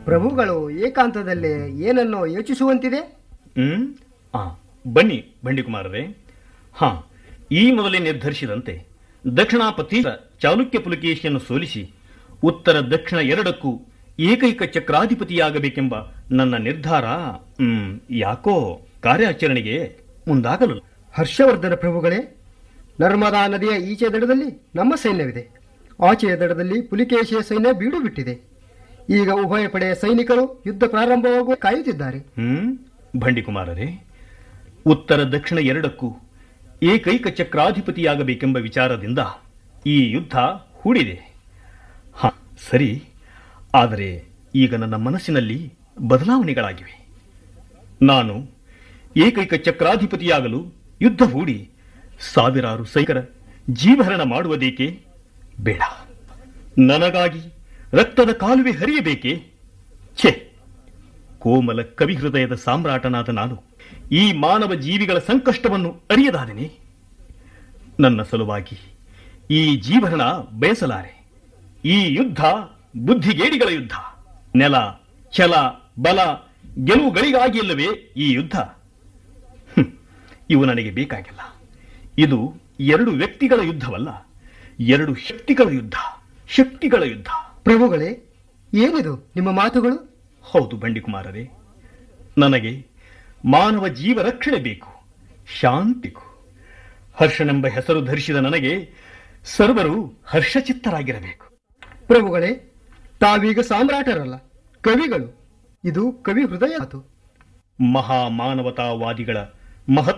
ಪ್ರಭುಗಳು ಏಕಾಂತದಲ್ಲಿ ಏನನ್ನೋ ಯೋಚಿಸುವಂತಿದೆ ಹ್ಮ್ ಆ ಬನ್ನಿ ಬಂಡಿಕುಮಾರರೇ ಹಾ ಈ ಮೊದಲೇ ನಿರ್ಧರಿಸಿದಂತೆ ದಕ್ಷಿಣಾಪತಿ ಚಾಲುಕ್ಯ ಪುಲಕೇಶಿಯನ್ನು ಸೋಲಿಸಿ ಉತ್ತರ ದಕ್ಷಿಣ ಎರಡಕ್ಕೂ ಏಕೈಕ ಚಕ್ರಾಧಿಪತಿಯಾಗಬೇಕೆಂಬ ನನ್ನ ನಿರ್ಧಾರ ಹ್ಮ್ ಯಾಕೋ ಕಾರ್ಯಾಚರಣೆಗೆ ಮುಂದಾಗಲು ಹರ್ಷವರ್ಧನ ಪ್ರಭುಗಳೇ ನರ್ಮದಾ ನದಿಯ ಈಚೆ ದಡದಲ್ಲಿ ನಮ್ಮ ಸೈನ್ಯವಿದೆ ಆಚೆಯ ದಡದಲ್ಲಿ ಪುಲಿಕೇಶಿಯ ಸೈನ್ಯ ಬೀಡು ಬಿಟ್ಟಿದೆ ಈಗ ಉಭಯ ಪಡೆಯ ಸೈನಿಕರು ಯುದ್ಧ ಪ್ರಾರಂಭವಾಗುವ ಕಾಯುತ್ತಿದ್ದಾರೆ ಹ್ಮ್ ಬಂಡಿಕುಮಾರರೇ ಉತ್ತರ ದಕ್ಷಿಣ ಎರಡಕ್ಕೂ ಏಕೈಕ ಚಕ್ರಾಧಿಪತಿಯಾಗಬೇಕೆಂಬ ವಿಚಾರದಿಂದ ಈ ಯುದ್ಧ ಹೂಡಿದೆ ಹ ಸರಿ ಆದರೆ ಈಗ ನನ್ನ ಮನಸ್ಸಿನಲ್ಲಿ ಬದಲಾವಣೆಗಳಾಗಿವೆ ನಾನು ಏಕೈಕ ಚಕ್ರಾಧಿಪತಿಯಾಗಲು ಯುದ್ಧ ಹೂಡಿ ಸಾವಿರಾರು ಸೈನಿಕರ ಜೀವಹರಣ ಮಾಡುವುದೇಕೆ ಬೇಡ ನನಗಾಗಿ ರಕ್ತದ ಕಾಲುವೆ ಹರಿಯಬೇಕೇ ಛೆ ಕೋಮಲ ಕವಿ ಹೃದಯದ ಸಾಮ್ರಾಟನಾದ ನಾನು ಈ ಮಾನವ ಜೀವಿಗಳ ಸಂಕಷ್ಟವನ್ನು ಅರಿಯದಾದನೆ ನನ್ನ ಸಲುವಾಗಿ ಈ ಜೀವನ ಬಯಸಲಾರೆ ಈ ಯುದ್ಧ ಬುದ್ಧಿಗೇಡಿಗಳ ಯುದ್ಧ ನೆಲ ಛಲ ಬಲ ಗೆಲುವುಗಳಿಗಾಗಿ ಅಲ್ಲವೇ ಈ ಯುದ್ಧ ಹ್ಮ್, ಇವು ನನಗೆ ಬೇಕಾಗಿಲ್ಲ ಇದು ಎರಡು ವ್ಯಕ್ತಿಗಳ ಯುದ್ಧವಲ್ಲ ಎರಡು ಶಕ್ತಿಗಳ ಯುದ್ಧ ಶಕ್ತಿಗಳ ಯುದ್ಧ ಪ್ರಭುಗಳೇ ಏನಿದು ನಿಮ್ಮ ಮಾತುಗಳು ಹೌದು ಬಂಡಿಕುಮಾರರೇ ನನಗೆ ಮಾನವ ಜೀವ ರಕ್ಷಣೆ ಬೇಕು ಶಾಂತಿ ಬೇಕು. ಹರ್ಷನೆಂಬ ಹೆಸರು ಧರಿಸಿದ ನನಗೆ ಸರ್ವರು ಹರ್ಷಚಿತ್ತರಾಗಿರಬೇಕು ಪ್ರಭುಗಳೇ ತಾವೀಗ ಸಾಮ್ರಾಟರಲ್ಲ ಕವಿಗಳು ಇದು ಕವಿ ಹೃದಯ ಮಾತು ಮಹಾಮಾನವತಾವಾದಿಗಳ ಮಹತ್